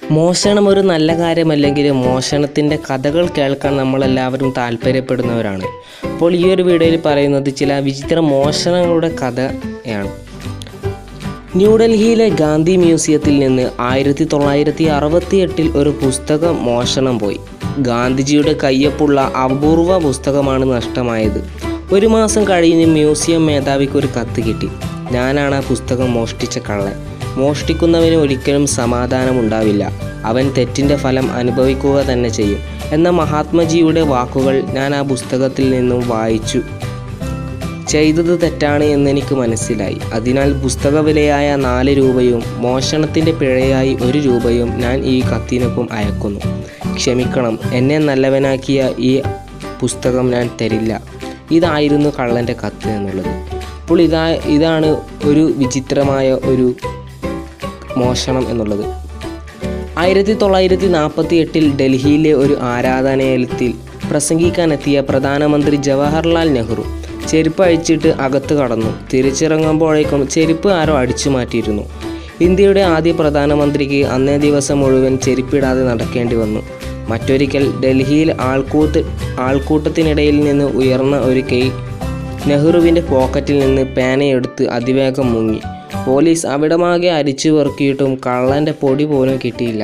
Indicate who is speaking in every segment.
Speaker 1: മോഷണം ഒരു നല്ല കാര്യമല്ലെങ്കിലും മോഷണത്തിൻ്റെ കഥകൾ കേൾക്കാൻ നമ്മളെല്ലാവരും താല്പര്യപ്പെടുന്നവരാണ് അപ്പോൾ ഈ ഒരു വീഡിയോയിൽ പറയുന്നത് ചില വിചിത്ര മോഷണങ്ങളുടെ കഥയാണ് ന്യൂഡൽഹിയിലെ ഗാന്ധി മ്യൂസിയത്തിൽ നിന്ന് ആയിരത്തി തൊള്ളായിരത്തി അറുപത്തി എട്ടിൽ ഒരു പുസ്തകം മോഷണം പോയി ഗാന്ധിജിയുടെ കയ്യൊപ്പുള്ള അപൂർവ പുസ്തകമാണ് നഷ്ടമായത് ഒരു മാസം കഴിഞ്ഞ് മ്യൂസിയം മേധാവിക്ക് ഒരു കത്ത് കിട്ടി ഞാനാണ് ആ പുസ്തകം മോഷ്ടിച്ച കള്ളൻ മോഷ്ടിക്കുന്നവന് ഒരിക്കലും സമാധാനമുണ്ടാവില്ല അവൻ തെറ്റിൻ്റെ ഫലം അനുഭവിക്കുക തന്നെ ചെയ്യും എന്ന മഹാത്മജിയുടെ വാക്കുകൾ ഞാൻ ആ പുസ്തകത്തിൽ നിന്നും വായിച്ചു ചെയ്തത് തെറ്റാണ് എന്നെനിക്ക് മനസ്സിലായി അതിനാൽ പുസ്തക വിലയായ നാല് രൂപയും മോഷണത്തിൻ്റെ പിഴയായി ഒരു രൂപയും ഞാൻ ഈ കത്തിനൊപ്പം അയക്കുന്നു ക്ഷമിക്കണം എന്നെ നല്ലവനാക്കിയ ഈ പുസ്തകം ഞാൻ തരില്ല ഇതായിരുന്നു കള്ളൻ്റെ കത്ത് എന്നുള്ളത് അപ്പോൾ ഇതാ ഇതാണ് ഒരു വിചിത്രമായ ഒരു മോഷണം എന്നുള്ളത് ആയിരത്തി തൊള്ളായിരത്തി നാൽപ്പത്തി എട്ടിൽ ഡൽഹിയിലെ ഒരു ആരാധനാലയത്തിൽ പ്രസംഗിക്കാനെത്തിയ പ്രധാനമന്ത്രി ജവഹർലാൽ നെഹ്റു ചെരുപ്പ് അഴിച്ചിട്ട് അകത്ത് കടന്നു തിരിച്ചിറങ്ങുമ്പോഴേക്കും ചെരുപ്പ് ആരോ അടിച്ചു മാറ്റിയിരുന്നു ഇന്ത്യയുടെ ആദ്യ പ്രധാനമന്ത്രിക്ക് അന്നേ ദിവസം മുഴുവൻ ചെരുപ്പിടാതെ നടക്കേണ്ടി വന്നു മറ്റൊരിക്കൽ ഡൽഹിയിൽ ആൾക്കൂത്ത് ആൾക്കൂട്ടത്തിനിടയിൽ നിന്ന് ഉയർന്ന ഒരു കൈ നെഹ്റുവിൻ്റെ പോക്കറ്റിൽ നിന്ന് പേനയെടുത്ത് അതിവേഗം മുങ്ങി പോലീസ് അവിടമാകെ അരിച്ചു പെറുക്കിയിട്ടും കള്ളൻ്റെ പൊടി പോലും കിട്ടിയില്ല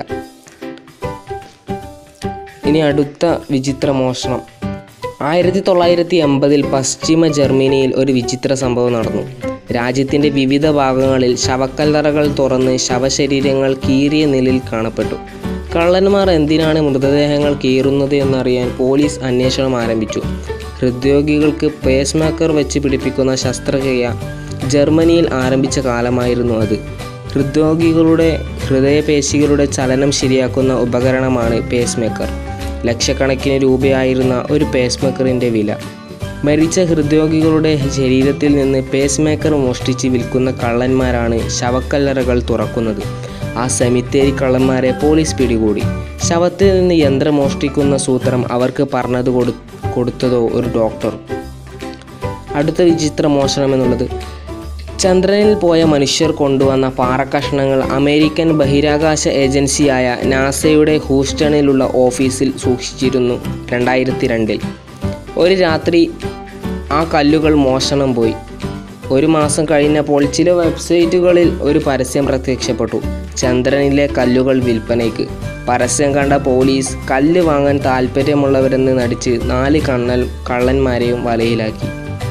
Speaker 1: ഇനി അടുത്ത വിചിത്ര മോഷണം ആയിരത്തി തൊള്ളായിരത്തി എൺപതിൽ പശ്ചിമ ജർമ്മനിയിൽ ഒരു വിചിത്ര സംഭവം നടന്നു രാജ്യത്തിൻ്റെ വിവിധ ഭാഗങ്ങളിൽ ശവക്കല്ലറകൾ തുറന്ന് ശവശരീരങ്ങൾ കീറിയ നിലയിൽ കാണപ്പെട്ടു കള്ളന്മാർ എന്തിനാണ് മൃതദേഹങ്ങൾ കീറുന്നത് എന്നറിയാൻ പോലീസ് അന്വേഷണം ആരംഭിച്ചു ഹൃദ്രോഗികൾക്ക് പേസ് മേക്കർ വെച്ച് പിടിപ്പിക്കുന്ന ശസ്ത്രക്രിയ ജർമ്മനിയിൽ ആരംഭിച്ച കാലമായിരുന്നു അത് ഹൃദ്രോഗികളുടെ ഹൃദയപേശികളുടെ ചലനം ശരിയാക്കുന്ന ഉപകരണമാണ് പേസ് മേക്കർ ലക്ഷക്കണക്കിന് രൂപയായിരുന്ന ഒരു പേസ് മേക്കറിൻ്റെ വില മരിച്ച ഹൃദ്രോഗികളുടെ ശരീരത്തിൽ നിന്ന് പേസ് മേക്കർ മോഷ്ടിച്ച് വിൽക്കുന്ന കള്ളന്മാരാണ് ശവക്കല്ലറകൾ തുറക്കുന്നത് ആ സെമിത്തേരി കള്ളന്മാരെ പോലീസ് പിടികൂടി ശവത്തിൽ നിന്ന് യന്ത്രം മോഷ്ടിക്കുന്ന സൂത്രം അവർക്ക് പറഞ്ഞത് കൊടു കൊടുത്തതോ ഒരു ഡോക്ടർ അടുത്ത വിചിത്ര മോഷണം എന്നുള്ളത് ചന്ദ്രനിൽ പോയ മനുഷ്യർ കൊണ്ടുവന്ന പാറക്കഷ്ണങ്ങൾ അമേരിക്കൻ ബഹിരാകാശ ഏജൻസിയായ നാസയുടെ ഹൂസ്റ്റണിലുള്ള ഓഫീസിൽ സൂക്ഷിച്ചിരുന്നു രണ്ടായിരത്തി രണ്ടിൽ ഒരു രാത്രി ആ കല്ലുകൾ മോഷണം പോയി ഒരു മാസം കഴിഞ്ഞപ്പോൾ ചില വെബ്സൈറ്റുകളിൽ ഒരു പരസ്യം പ്രത്യക്ഷപ്പെട്ടു ചന്ദ്രനിലെ കല്ലുകൾ വിൽപ്പനയ്ക്ക് പരസ്യം കണ്ട പോലീസ് കല്ല് വാങ്ങാൻ താല്പര്യമുള്ളവരെന്ന് നടിച്ച് നാല് കണ്ണൽ കള്ളന്മാരെയും വലയിലാക്കി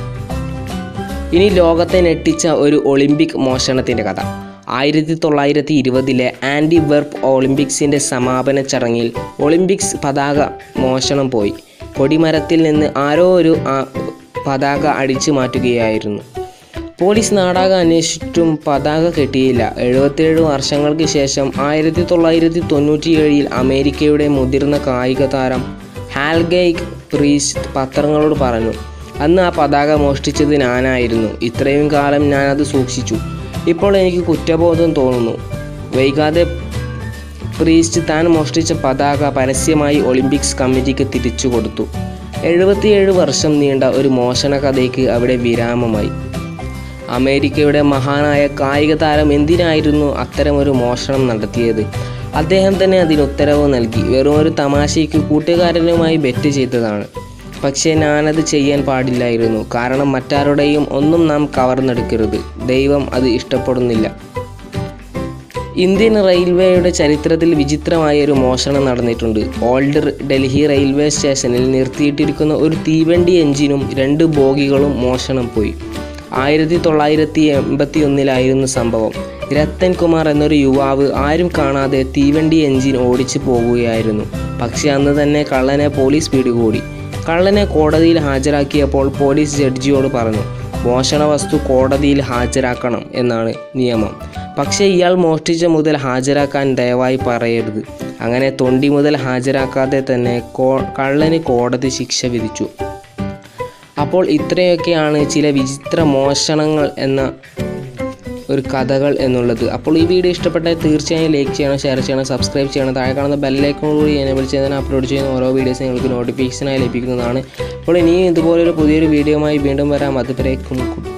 Speaker 1: ഇനി ലോകത്തെ ഞെട്ടിച്ച ഒരു ഒളിമ്പിക് മോഷണത്തിൻ്റെ കഥ ആയിരത്തി തൊള്ളായിരത്തി ഇരുപതിലെ ആൻറ്റി വെർപ്പ് ഒളിമ്പിക്സിൻ്റെ സമാപന ചടങ്ങിൽ ഒളിമ്പിക്സ് പതാക മോഷണം പോയി കൊടിമരത്തിൽ നിന്ന് ആരോ ഒരു ആ- പതാക അടിച്ചു മാറ്റുകയായിരുന്നു പോലീസ് നാടാക അന്വേഷിച്ചിട്ടും പതാക കിട്ടിയില്ല എഴുപത്തിയേഴ് വർഷങ്ങൾക്ക് ശേഷം ആയിരത്തി തൊള്ളായിരത്തി തൊണ്ണൂറ്റിയേഴിൽ അമേരിക്കയുടെ മുതിർന്ന കായിക താരം ഹാൽഗൈഗ് പ്രീസ്റ്റ് പത്രങ്ങളോട് പറഞ്ഞു അന്ന് ആ പതാക മോഷ്ടിച്ചത് ഞാനായിരുന്നു ഇത്രയും കാലം ഞാനത് സൂക്ഷിച്ചു ഇപ്പോൾ എനിക്ക് കുറ്റബോധം തോന്നുന്നു വൈകാതെ പ്രീസ്റ്റ് താൻ മോഷ്ടിച്ച പതാക പരസ്യമായി ഒളിമ്പിക്സ് കമ്മിറ്റിക്ക് തിരിച്ചു കൊടുത്തു എഴുപത്തിയേഴ് വർഷം നീണ്ട ഒരു മോഷണ കഥയ്ക്ക് അവിടെ വിരാമമായി അമേരിക്കയുടെ മഹാനായ കായിക താരം എന്തിനായിരുന്നു അത്തരമൊരു മോഷണം നടത്തിയത് അദ്ദേഹം തന്നെ അതിന് ഉത്തരവ് നൽകി വെറും ഒരു തമാശയ്ക്ക് കൂട്ടുകാരനുമായി ബെറ്റ് ചെയ്തതാണ് പക്ഷേ ഞാനത് ചെയ്യാൻ പാടില്ലായിരുന്നു കാരണം മറ്റാരുടെയും ഒന്നും നാം കവർന്നെടുക്കരുത് ദൈവം അത് ഇഷ്ടപ്പെടുന്നില്ല ഇന്ത്യൻ റെയിൽവേയുടെ ചരിത്രത്തിൽ വിചിത്രമായ ഒരു മോഷണം നടന്നിട്ടുണ്ട് ഓൾഡ് ഡൽഹി റെയിൽവേ സ്റ്റേഷനിൽ നിർത്തിയിട്ടിരിക്കുന്ന ഒരു തീവണ്ടി എഞ്ചിനും രണ്ട് ബോഗികളും മോഷണം പോയി ആയിരത്തി തൊള്ളായിരത്തി എൺപത്തി ഒന്നിലായിരുന്നു സംഭവം രത്തൻ കുമാർ എന്നൊരു യുവാവ് ആരും കാണാതെ തീവണ്ടി എഞ്ചിൻ ഓടിച്ചു പോകുകയായിരുന്നു പക്ഷേ അന്ന് തന്നെ കള്ളനെ പോലീസ് പിടികൂടി കള്ളനെ കോടതിയിൽ ഹാജരാക്കിയപ്പോൾ പോലീസ് ജഡ്ജിയോട് പറഞ്ഞു മോഷണ വസ്തു കോടതിയിൽ ഹാജരാക്കണം എന്നാണ് നിയമം പക്ഷേ ഇയാൾ മോഷ്ടിച്ച മുതൽ ഹാജരാക്കാൻ ദയവായി പറയരുത് അങ്ങനെ തൊണ്ടി മുതൽ ഹാജരാക്കാതെ തന്നെ കോ കള്ളന് കോടതി ശിക്ഷ വിധിച്ചു അപ്പോൾ ഇത്രയൊക്കെയാണ് ചില വിചിത്ര മോഷണങ്ങൾ എന്ന ഒരു കഥകൾ എന്നുള്ളത് അപ്പോൾ ഈ വീഡിയോ ഇഷ്ടപ്പെട്ടാൽ തീർച്ചയായും ലൈക്ക് ചെയ്യണം ഷെയർ ചെയ്യണം സബ്സ്ക്രൈബ് ചെയ്യണം താഴെ കാണുന്ന ബെല്ലൈക്കൺ കൂടി എനേബിൾ ചെയ്താൽ അപ്ലോഡ് ചെയ്യുന്ന ഓരോ വീഡിയോസ് നിങ്ങൾക്ക് നോട്ടിഫിക്കേഷനായി ലഭിക്കുന്നതാണ് അപ്പോൾ ഇനിയും ഇതുപോലൊരു പുതിയൊരു വീഡിയോയുമായി വീണ്ടും വരാം അതുവരേക്കും